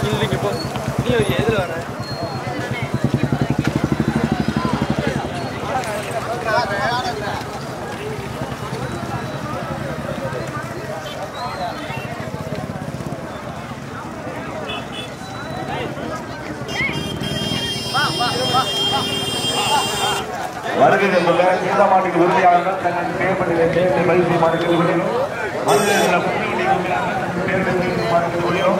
இல்லைங்க போ நீ ஒரு எதில் வர வருகை தந்துள்ள இந்த மாட்டுக்கு உறுதியாளர்கள் தங்கள் செய்யப்பட்ட தேர்தலை பதிவு மாட்டுக்கு உறுதியும் மதுரையில் முன்னணி உறுதியாளர்கள் தேர்தல் பதிவு மாட்டுக்கு உறுதியும்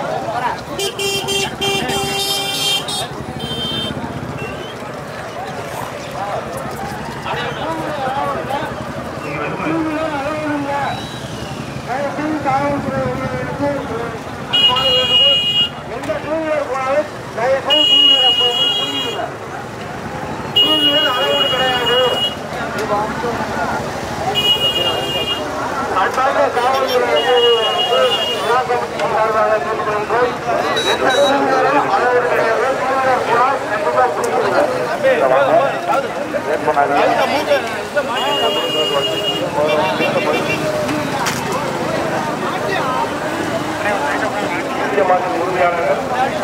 இந்திய மாட்டின் உறுதியாளர்கள்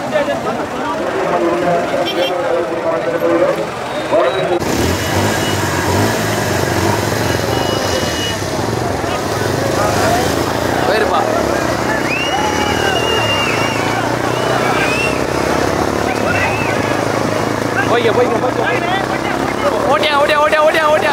போயிருப்பா போய்க்க போய்க்க போய்க்க ஓட்டியா ஓட்டியா ஓட்டியா ஓட்டியா ஓட்டியா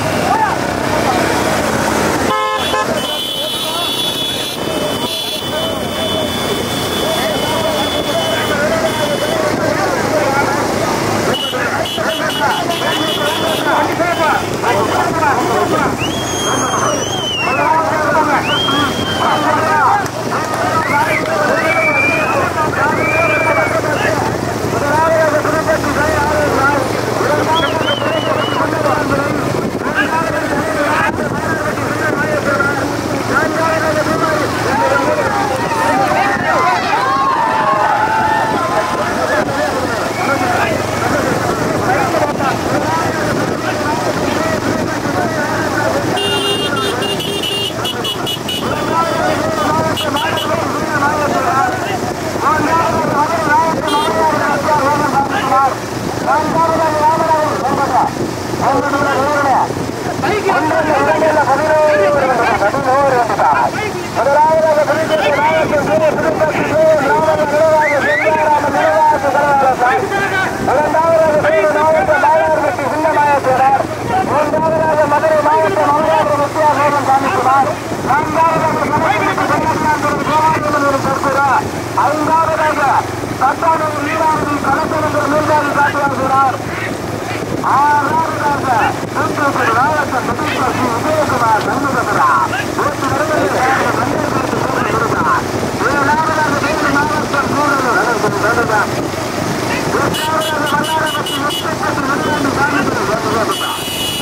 ஐந்தாவதாக சட்டானூர் நீராவதி கலெக்டர் நிர்வாகி காட்டுவார் ஆறாவதாக திருப்பூர் மாவட்ட முதல்வர் ஸ்ரீ விஜயகுமார் நம்புகிறார் ஓட்டு நிறைவேற்ற மந்திரி கொடுக்கிறார் ஏழாவதாக வேறு மாவட்டம் கூடலூர் அதற்கு வேண்டுகிறார் எட்டாவதாக மல்லாரப்பட்டி முப்பத்தி முதலாண்டு சாமிகள் வேண்டுகிறார்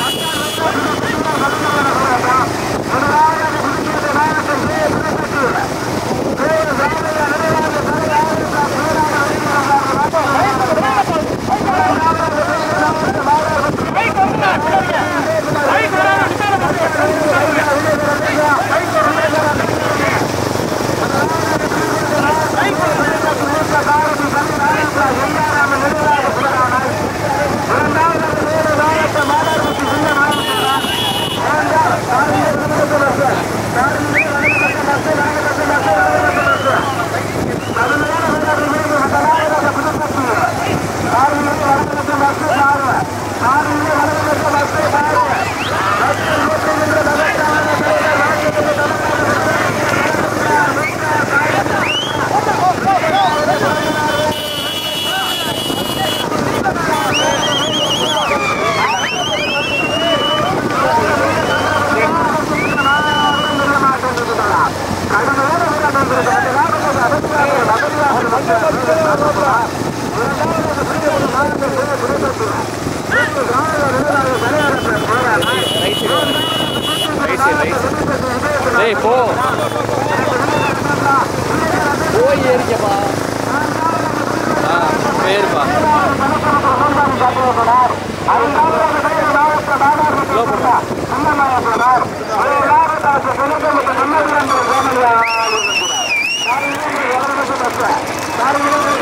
முதலாவதாக புதுச்சேரி மாவட்டம் வேறு திருப்பத்தூர் வேறு ராமையா நிலையாக டேய் போ போய் ஏறிக்கப்பா ஆ போயிருப்பா Thank you.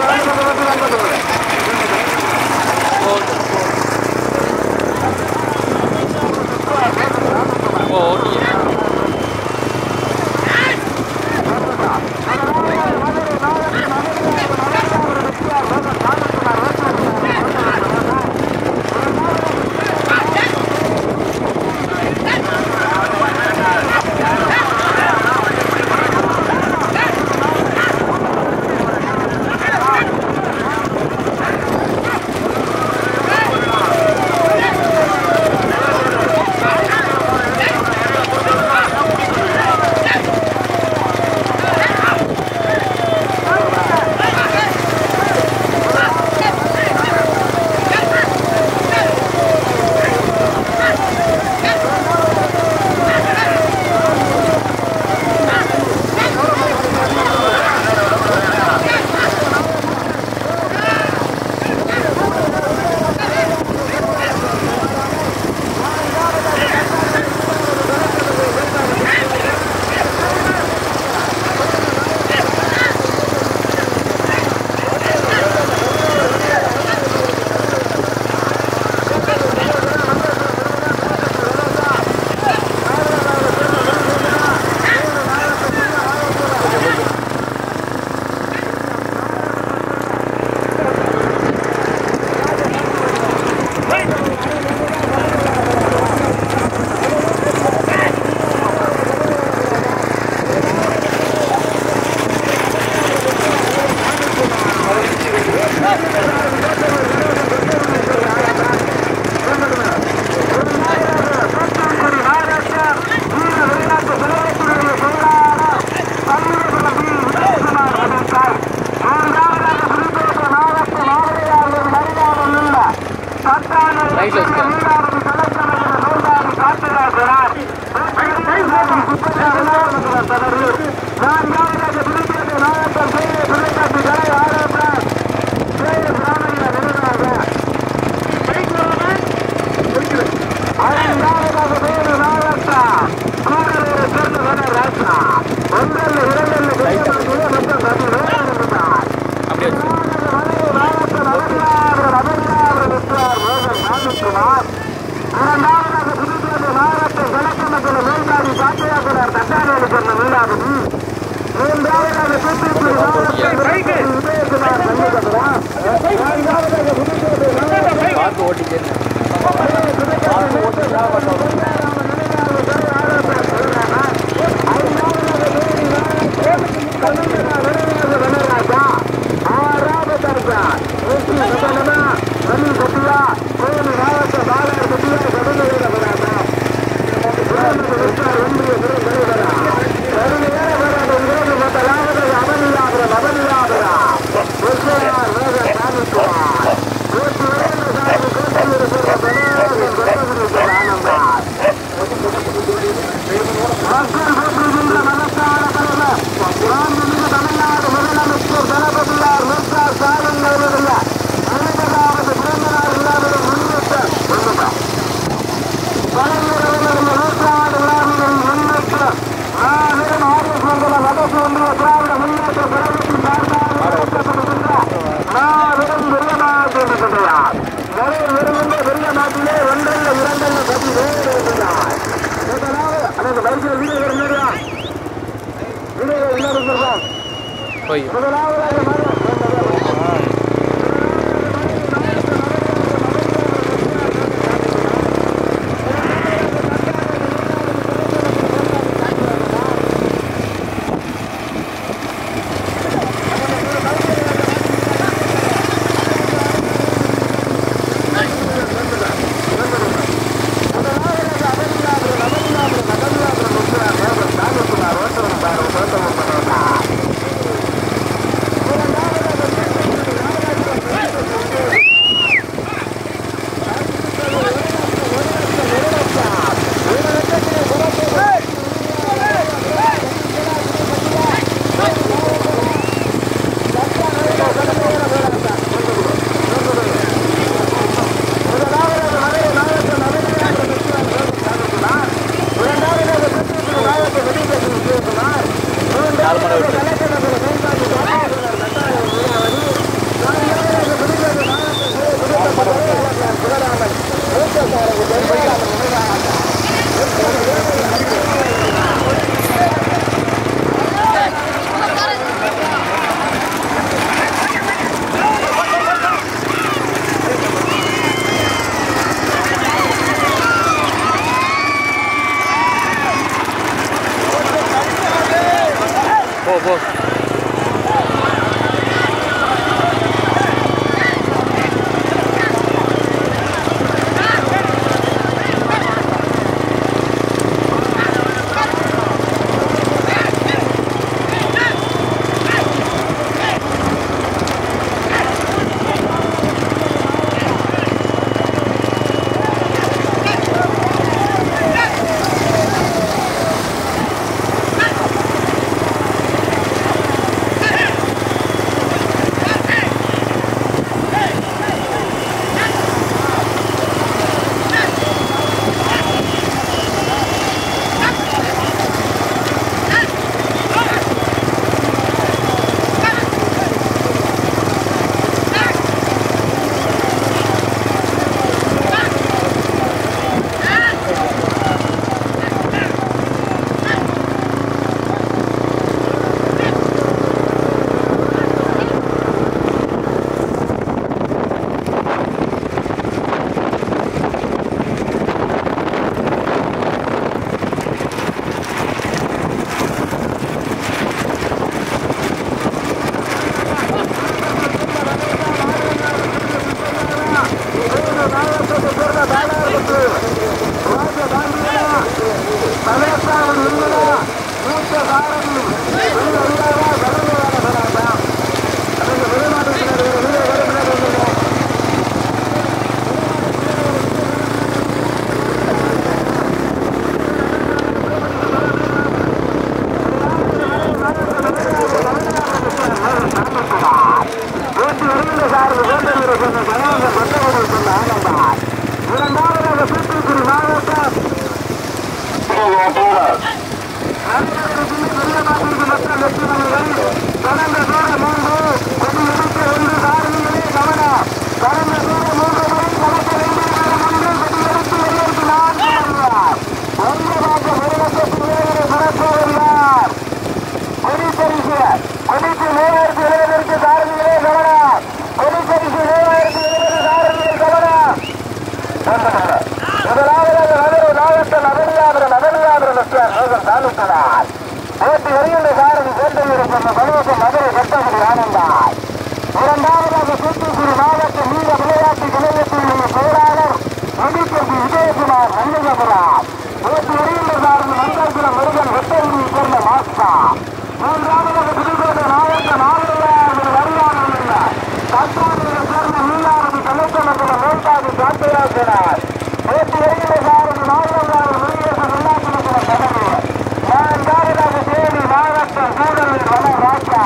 இரண்டாவதாக தூத்துக்குடி மாவட்ட நீர விளையாட்டு நிலையத்தினுடைய செயலாளர் மணிப்பதி விஜயகுமார் நல்லகபுரம் நேற்று வருகின்ற சார்ந்த மந்தாபுரம் முருகன் வெட்டகுடியை சேர்ந்த மாஸ்டா மூன்றாவதாக புதுக்கோட்டை மாவட்ட நான்காவது வருவார்கள் உள்ள கத்தாரியை சேர்ந்த மீனாரதி கலைச்சலத்தில் மேற்காடு காட்டையாக்கிறார் நேற்று வருகின்ற சார்ந்த நான்காவது முருகேசன் உள்ளாட்சி தலைவர் நான்காவதாக தேனி மாவட்டம் கூடலில் வள ராஜா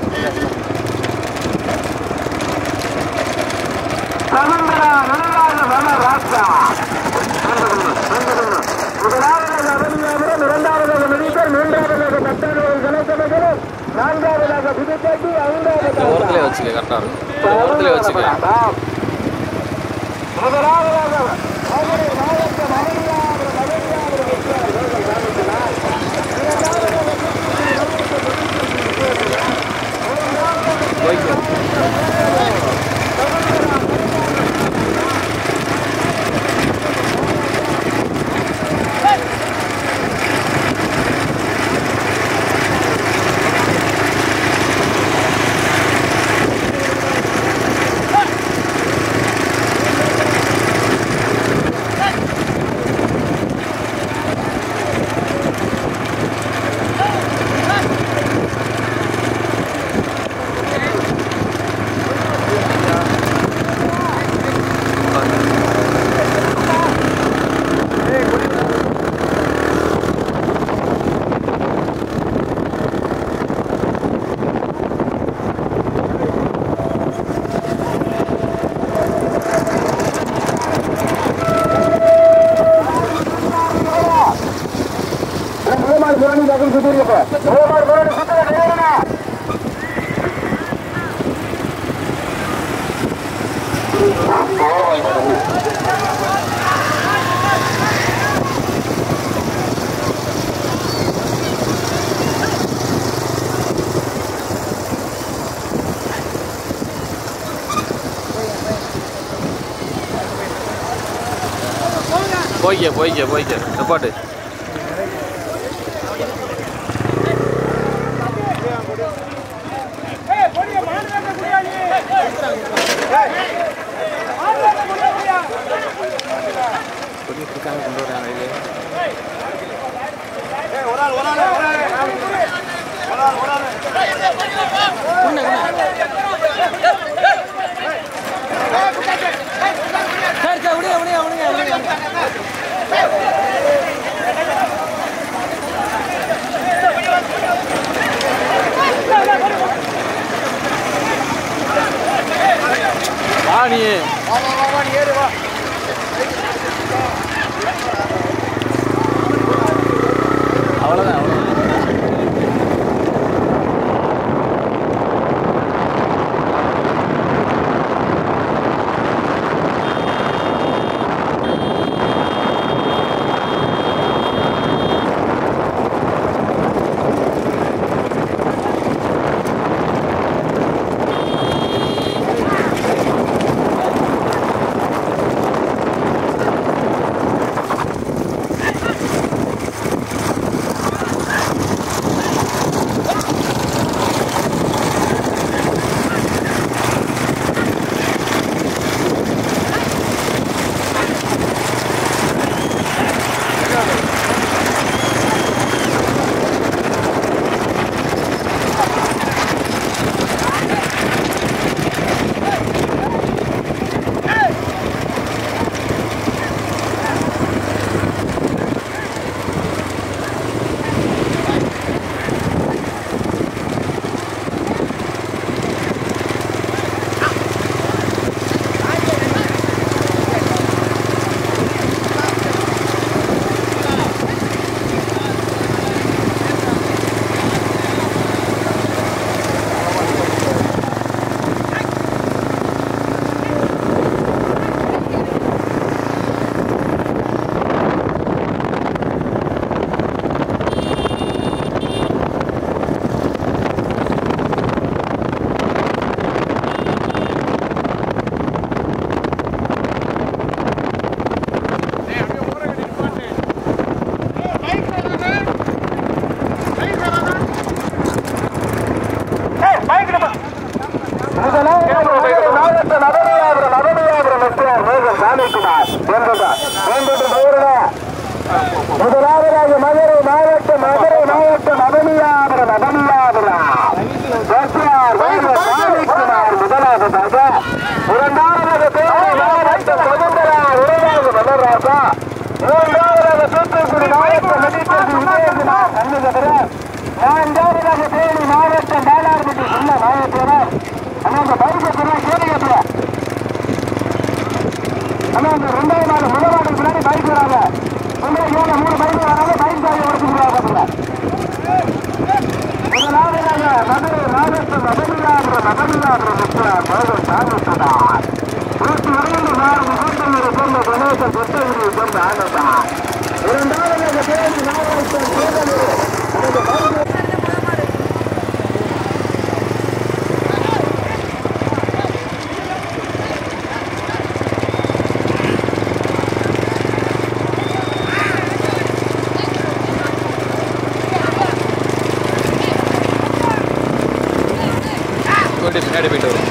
சமந்திரா நல்லாக வள ராஜா முதலாவதாக அவனியாபுரம் இரண்டாவதாக மெடிக்கல் மூன்றாவதாக பத்தாவதாக கலசமகலம் நான்காவதாக புதுச்சேரி ஐந்தாவது ஓரத்துலேயே வச்சுக்க கரெக்டாக இருக்கும் ஓரத்துலேயே வச்சுக்க முதலாவதாக மதுரை மாவட்டம் அவனியாபுரம் அவனியாபுரம் வெற்றியாளர்கள் காமிக்கிறார் போய்க்கு மூமார் புராணி பக்கம் சுத்திருக்க மூமார் புராணி சுத்திர நேரனா போய்க்க போய்க்க போய்க்க நிப்பாட்டு கொண்டு இருக்காங்க கொண்டு வராங்க இது வா நீ அவ்வளோதான் அவ்வளோதான் நல்ல நாயகர் அண்ணா அந்த பைக் எத்தனை கேளுங்க அண்ணா அந்த ரெண்டாவது நாள் முதல் நாளுக்கு பின்னாடி பைக் வராங்க ரெண்டாவது ஏழு மூணு பைக் வராங்க பைக் தாய் உடச்சுக்கிறாங்க முதலாவதாக மதுரை ராஜேஸ்வரர் நகரிலாகிற நகரிலாகிற மிஸ்டர் மோகன் சாமித்தனார் நூற்றி இரண்டு நாள் முகத்தூரை சேர்ந்த கணேசன் கிருஷ்ணகிரியை சேர்ந்த ஆனந்தா இரண்டாவதாக தேவி நாகேஸ்வரன் சேதனூர் போயிட்டு பின்னாடி போயிட்டு வரும்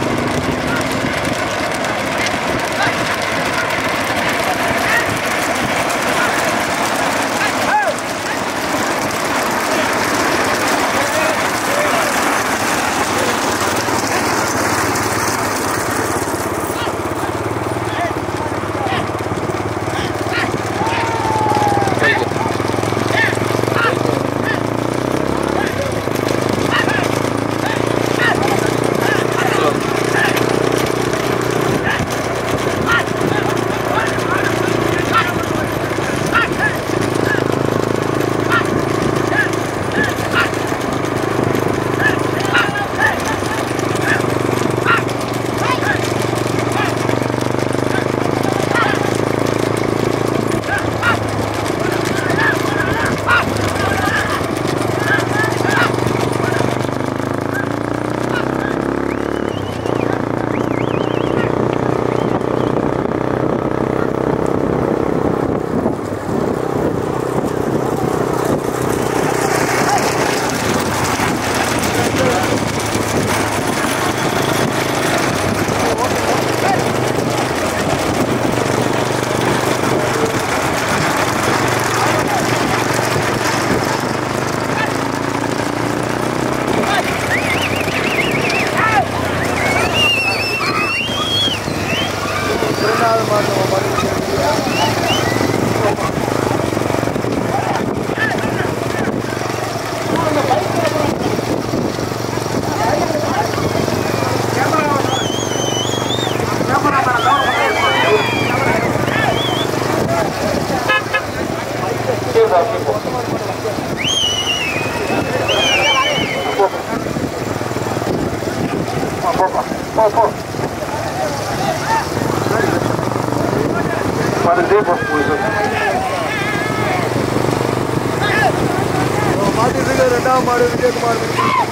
மாட்டிட்டு இருக்க ரெண்டாவது மாடு விஜயகுமார்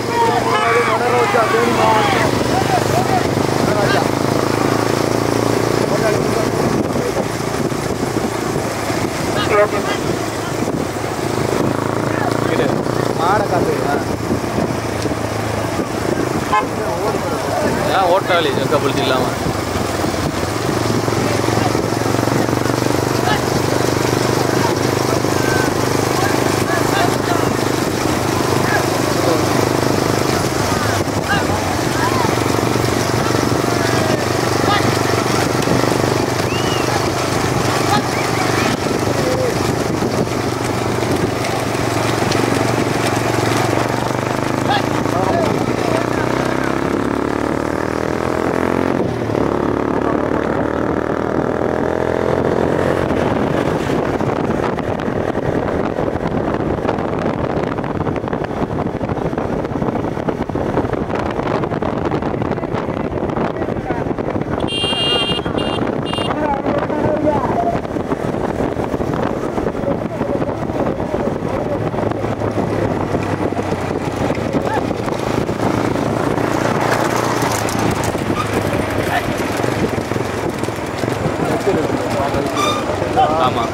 மணல வச்சா தேனி மாவட்டம் மாடை காத்துங்களா ஏன் ஓட்டாளி கப்பல் இல்லாமல் ஆமாம்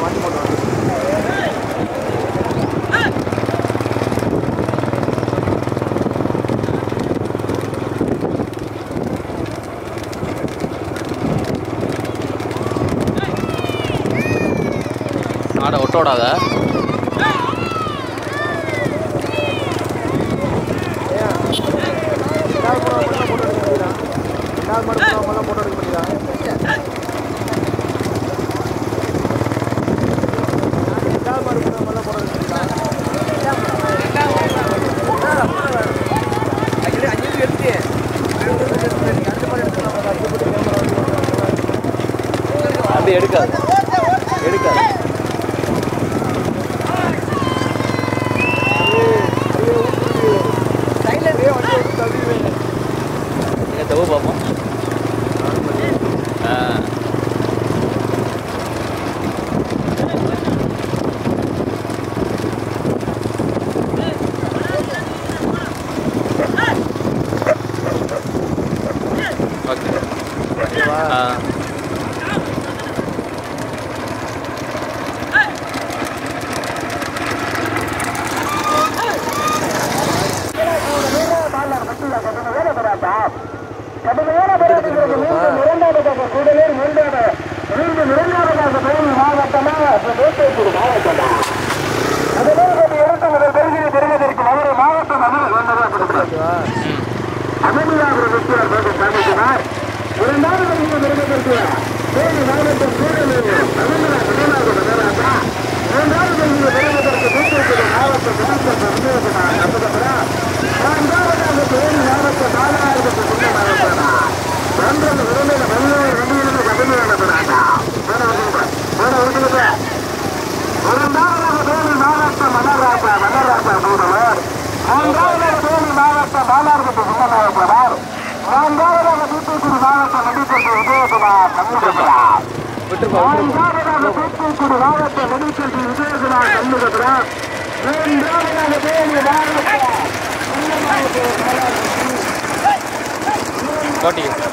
மாடை ஒட்ட விடாத ரெண்டாவது மாடு மட்டும் போட்டோ எடுக்க முடியுதா ரெண்டாவது மாடு மட்டும் போட்டோ எடுக்க முடியுதா ரெண்டாவது மாடு மட்டும் போட்டோ எடுக்க முடியுதா வண்டி எடுக்காது எடுக்காது நீங்க தவு பார்ப்போம் ஆ ஓகே ஆ கடுமையான போராட்டத்திற்கு மீண்டும் இரண்டாவதாக கூடலூர் மூன்றாவது மீண்டும் இரண்டாவதாக தேனி மாவட்டமா வேட்டைக்கூர் மாவட்டமா அதிலே கொஞ்சம் எடுத்து முதல் பரிசீலனை பெறுவதற்கு மதுரை மாவட்டம் அமைதியாக வெற்றியார் பேசும் சாமிக்குமார் இரண்டாவது பரிசீலனை பெறுவதற்கு தேனி மாவட்டம் கூடலூர் தமிழ்நாடு தமிழ்நாடு நகராட்சா மூன்றாவது பரிசீலனை பெறுவதற்கு வேட்டைக்கூர் மாவட்டம் மினிஸ்டர் சந்தேககுமார் நம்பகப்படா நான்காவதாக தேனி மாவட்டம் நாலாயிரத்து சொந்த மாவட்டமா ஒன்றில் இரண்டில் பதினேழு ரெண்டிலிருந்து பதினேழு பெறாட்டா வேற ஒன்று வேற ஒன்று இரண்டாவதாக தேனி மாவட்டம் மன்னராஜா மன்னராஜா கூடலூர் மூன்றாவதாக தேனி மாவட்டம் பாலார்பட்டு சுந்தரநாயகர் நான்காவதாக தூத்துக்குடி மாவட்டம் நடிகர் விஜயகுமார் சண்முகபுரா நான்காவதாக தூத்துக்குடி மாவட்டம் நடிகர் விஜயகுமார் சண்முகபுரா மூன்றாவதாக தேனி மாவட்டம் கோட்டிக்கு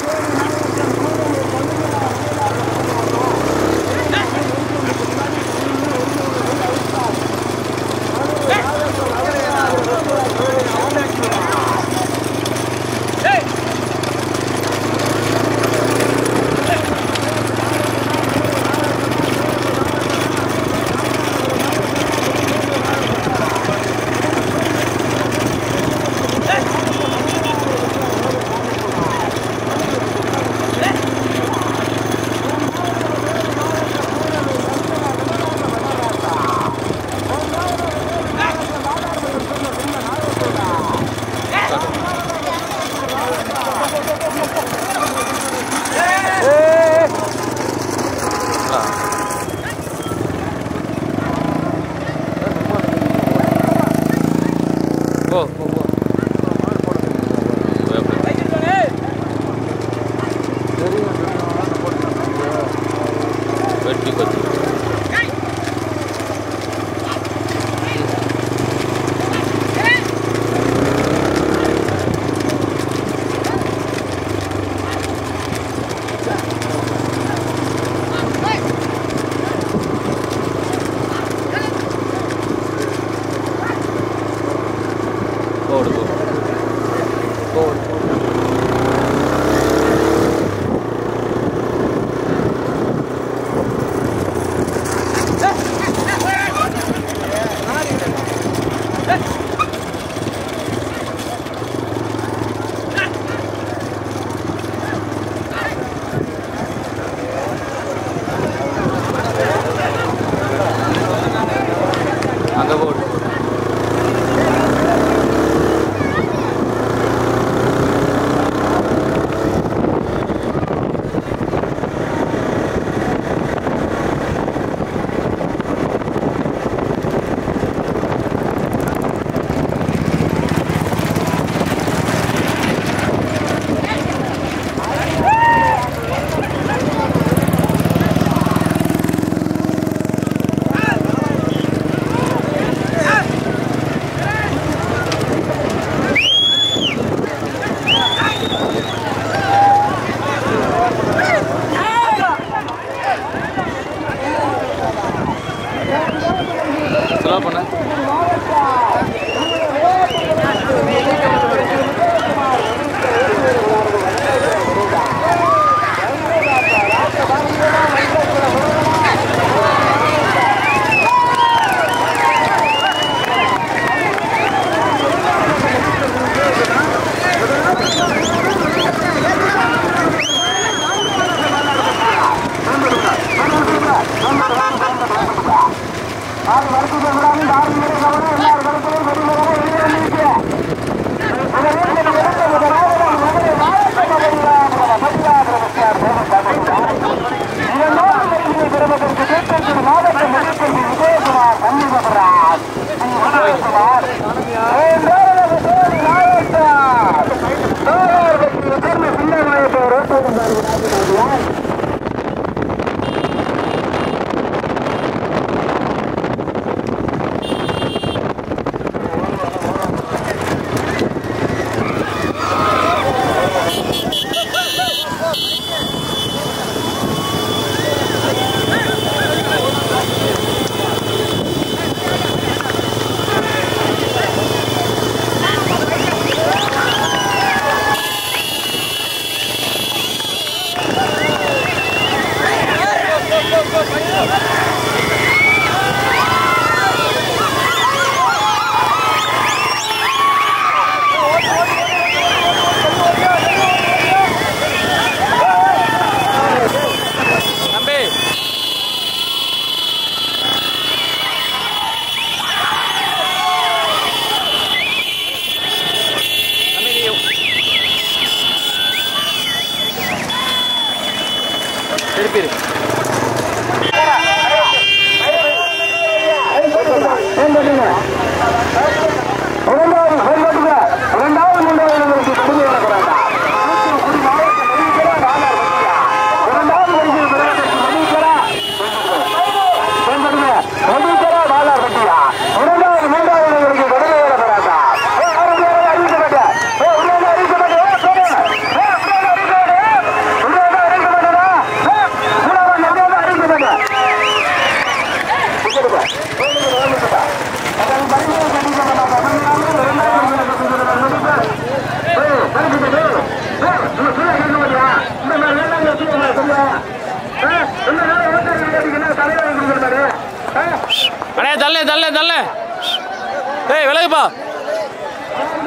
அனுப்பிடு இரண்டாவது செயல்பட்டுங்க இரண்டாவது மூன்றாவது இடங்களுக்கு கடுமை வரக்கூடாதா இரண்டாவது வரிசையில் பெறுவதற்கு மணிக்கரா செயல்படுங்க மணிக்கரா பாலார் பட்டியா இரண்டாவது மூன்றாவது இடங்களுக்கு கடுமை வரக்கூடாதா அறிவிக்கப்பட்ட உள்ளாக அறிவிக்கப்பட்ட உள்ளாக அறிவிக்கப்பட்ட உள்ளாக அறிவிக்கப்பட்டதா உள்ளாக அறிவிக்கப்பட்ட அண்ணே தள்ளு தள்ளு தள்ளு ஏய் விலகுப்பா